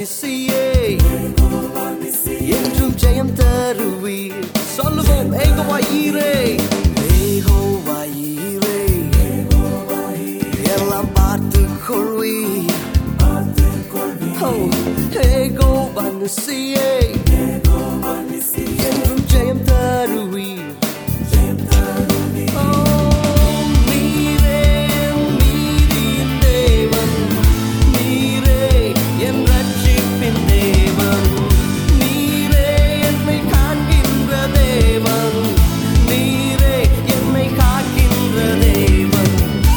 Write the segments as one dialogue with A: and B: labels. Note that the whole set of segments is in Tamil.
A: நிசியே என்றும் ஜெயம் தருவீர் சொல்லுவோம் ஏகோவா ஈரே ஏகோவா ஈரே எல்லாம் பார்த்து கொள்வீர் ஓ, ஏகோவா நிசியே என்றும் ஜெயம் தருவீர் ஓ, நீரே நீதியின் தேவன் நீரே என் ரட்சிப்பின் தேவன் நீரே என்னை காண்கின்ற தேவன் நீரே என்னை காக்கின்ற தேவன்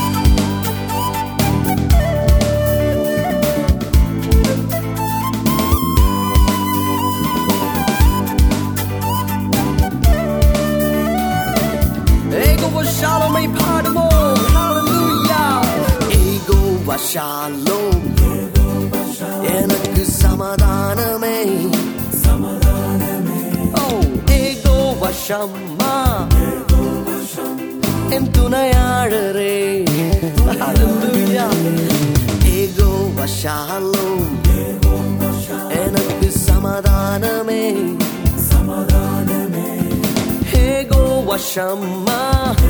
A: ஏகோவா ஷாலோமை பாடுவோம் ஹalleluya ஏகோவா ஷாலோம் எனக்கு சமாதானமே ஓ ஏகோவா ஷம்மா என் துணையாளரே ஹalleluya ஏகோவா ஷாலோம் எனக்கு சமாதானமே ஏகோவா ஷம்மா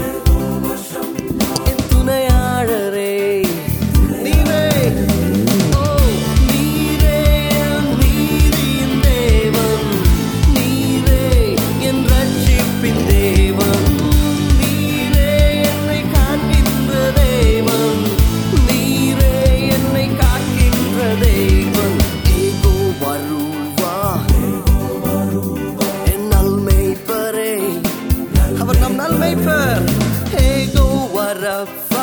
A: என் துணையாளரே நீரே ஓ நீரே என் நீதியின் தேவன் நீரே என் ரட்சிப்பின் தேவன் நீரே என்னை காண்கின்ற தேவன் நீரே என்னை காக்கின்ற தேவன் ஏகோ வருவா என் நல்மைப்பரே அவர் நம் நல்மைப்பர் ஏகோ வரப்பா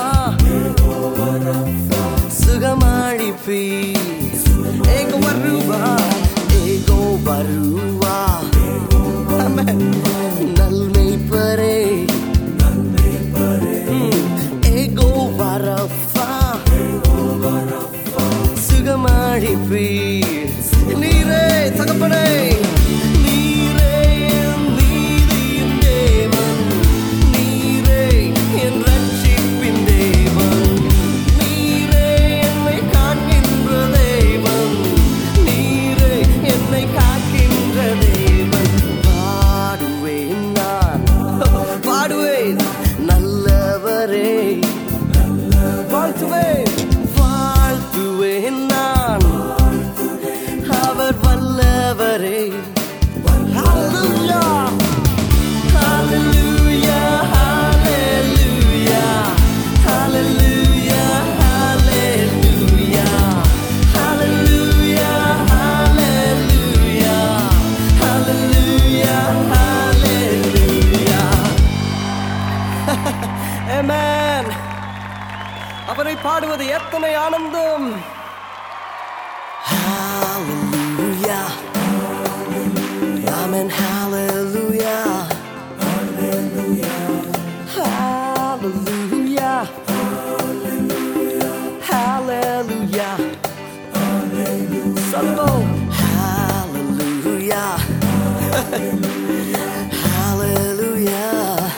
A: சுகமாழிப்பி ஏகோ வருவா ஏகோ வருவா Amen. நல்மைப்பரே ம். ஏகோ வரப்பா சுகமாழிப்பி நீரே தகப்பனே நீரே என் நீதியின் தேவன் நீரே என் ரட்சிப்பின் தேவன் நீரே என்னை காண்கின்ற தேவன் நீரே என்னை காக்கின்ற தேவன் பாடுவேன் நான் பாடுவேன் நல்லவரே வாழ்த்துவேன் வாழ்த்துவேன் நான் அவர் வல்லவரே Hallelujah. Hallelujah, hallelujah. Hallelujah, hallelujah. Hallelujah, hallelujah. Hallelujah, hallelujah. Amen. அவரை பாடுவது எத்தனை ஆனந்தம் Hallelujah. Amen. Hallelujah. Hallelujah. Hallelujah. Solo. Hallelujah. Hallelujah.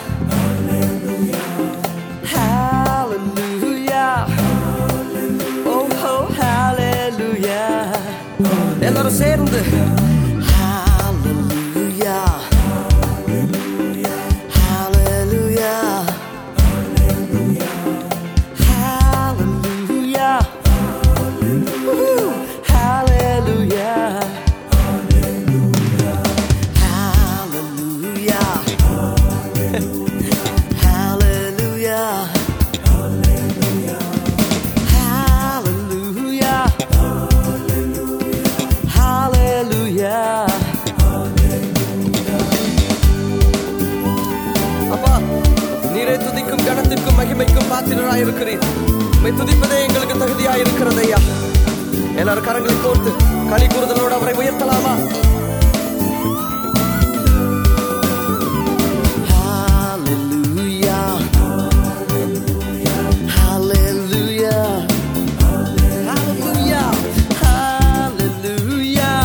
A: Hallelujah. Oh, oh, hallelujah. எல்லாரும் சேர்ந்து Hallelujah. Hallelujah. Hallelujah. Woo. Hallelujah. Hallelujah. Hallelujah. Hallelujah. Hallelujah. அப்பா நீரே துதிக்கும் கணத்திற்கும் மகிமைக்கும் பாத்திரராய் இருக்கிறீர் உம்மை துதிப்பதே எங்களுக்கு தகுதியாய் இருக்கிறது ஐயா எல்லாரும் கரங்களை கோர்த்து களி கூறுதலோடு அவரை உயர்த்தலாமா Hallelujah. Hallelujah. Hallelujah. Hallelujah.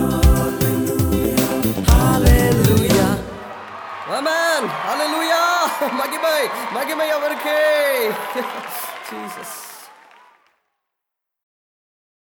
A: Hallelujah. Amen. Hallelujah. மகிமை மகிமை அவருக்கே Jesus.